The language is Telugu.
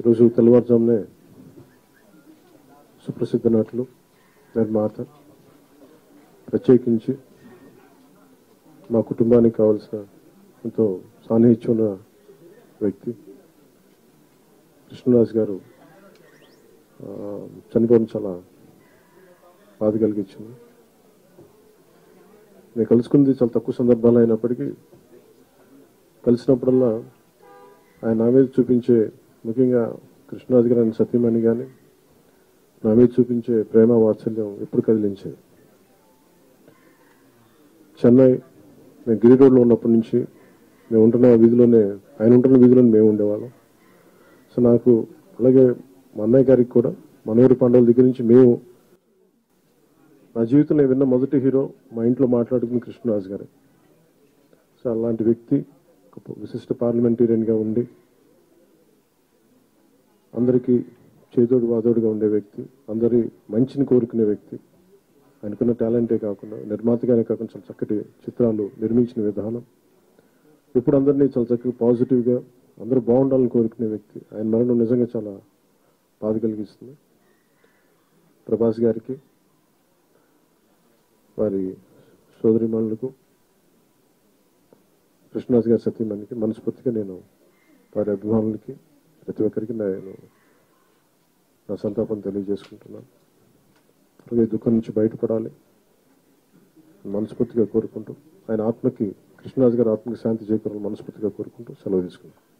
ఈరోజు తెల్లవారుజామునే సుప్రసిద్ధ నటులు నిర్మాత ప్రత్యేకించి మా కుటుంబానికి కావాల్సిన ఎంతో సాన్నిహిత్యం ఉన్న వ్యక్తి కృష్ణరాజు గారు ఆ, చనిపోవడం చాలా బాధ కలిగించింది నేను కలుసుకుంది చాలా తక్కువ సందర్భాలు అయినప్పటికీ కలిసినప్పుడల్లా ఆయన నా మీద చూపించే ముఖ్యంగా కృష్ణరాజు గారు ఆయన సత్యమణి కానీ నా మీద చూపించే ప్రేమ వాత్సల్యం ఎప్పుడు కదిలించేది చెన్నై మేము గిరి రోడ్లో ఉన్నప్పటి నుంచి మేము ఉంటున్న వీధిలోనే ఆయన ఉంటున్న వీధిలోనే మేము ఉండేవాళ్ళం సో నాకు అలాగే మా అన్నయ్య గారికి కూడా మనోరి పండుగల దగ్గర నుంచి మేము నా జీవితంలో నేను విన్న మొదటి హీరో మా ఇంట్లో మాట్లాడుకున్న కృష్ణరాజు గారే సో అలాంటి వ్యక్తి ఒక విశిష్ట పార్లమెంటేరియన్గా ఉండి అందరికీ చేదోడు వాదోడుగా ఉండే వ్యక్తి అందరి మంచిని కోరుకునే వ్యక్తి ఆయనకున్న టాలెంటే కాకుండా నిర్మాతగానే కాకుండా చాలా చక్కటి చిత్రాలు నిర్మించిన విధానం ఇప్పుడు అందరినీ చాలా చక్కగా పాజిటివ్గా అందరూ బాగుండాలని కోరుకునే వ్యక్తి ఆయన మరణం నిజంగా చాలా బాధ కలిగిస్తుంది ప్రభాస్ గారికి వారి సోదరిమణులకు కృష్ణరాజు గారి సత్యమణికి మనస్ఫూర్తిగా నేను వారి అభిమానులకి ప్రతి ఒక్కరికి నేను నా సంతాపం తెలియజేసుకుంటున్నాను అలాగే దుఃఖం నుంచి బయటపడాలి మనస్ఫూర్తిగా కోరుకుంటూ ఆయన ఆత్మకి కృష్ణరాజు గారి ఆత్మకి శాంతి చేకూరాలని మనస్ఫూర్తిగా కోరుకుంటూ సెలవు తీసుకుంటాను